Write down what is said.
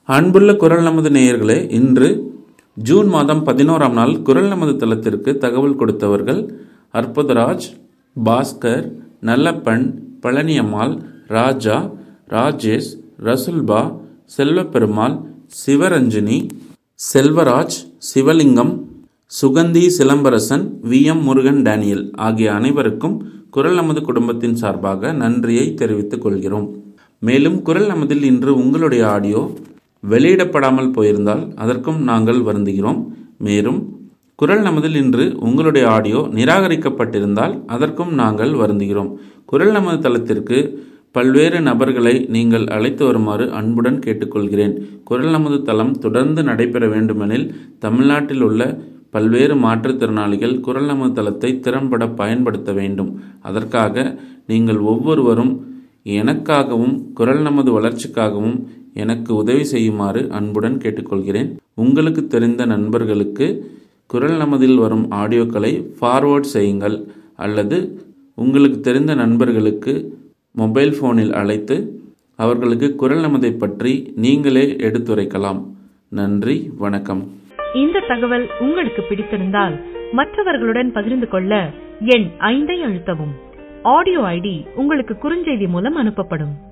அன்புள்ள குரல் நமது நேயர்களே இன்று ஜூன் மாதம் பதினோராம் நாள் குரல் நமது தளத்திற்கு தகவல் கொடுத்தவர்கள் Arputharaj Bhaskar Nallappan Palaniammal Raja Rajesh Rasulba Selvaperumal Sivaranjini Selvaraj Sivalingam Suganthi Silambarasan V M Murugan Daniel ஆகிய அனைவருக்கும் குரல் நமது குடும்பத்தின் சார்பாக நன்றியை தெரிவித்துக் கொள்கிறோம் மேலும் குரல் நமதில் இன்று உங்களுடைய ஆடியோ வெளியிடப்படாமல் போயிருந்தால் அதற்கும் நாங்கள் வருந்துகிறோம் மேலும் குரல் நமதில் இன்று உங்களுடைய ஆடியோ நிராகரிக்கப்பட்டிருந்தால் அதற்கும் நாங்கள் வருந்துகிறோம் குரல் நமது தளத்திற்கு பல்வேறு நபர்களை நீங்கள் அழைத்து வருமாறு அன்புடன் கேட்டுக்கொள்கிறேன் குரல் நமது தளம் தொடர்ந்து நடைபெற வேண்டுமெனில் தமிழ்நாட்டில் உள்ள பல்வேறு மாற்றுத்திறனாளிகள் குரல் நமது தளத்தை திறம்பட பயன்படுத்த வேண்டும் அதற்காக நீங்கள் ஒவ்வொருவரும் எனக்காகவும் குரல் நமது வளர்ச்சிக்காகவும் எனக்கு உதவி செய்யுமாறு அன்புடன் கேட்டுக்கொள்கிறேன் உங்களுக்கு தெரிந்த நண்பர்களுக்கு குரல் நமதில் வரும் ஆடியோக்களை ஃபார்வேர்ட் செய்யுங்கள் அல்லது உங்களுக்கு தெரிந்த நண்பர்களுக்கு மொபைல் ஃபோனில் அழைத்து அவர்களுக்கு குரல் நமதை பற்றி நீங்களே எடுத்துரைக்கலாம் நன்றி வணக்கம் இந்த தகவல் உங்களுக்கு பிடித்திருந்தால் மற்றவர்களுடன் பகிர்ந்து கொள்ள எண் ஐந்தை அழுத்தவும் ஆடியோ ஐடி உங்களுக்கு குறுஞ்செய்தி மூலம் அனுப்பப்படும்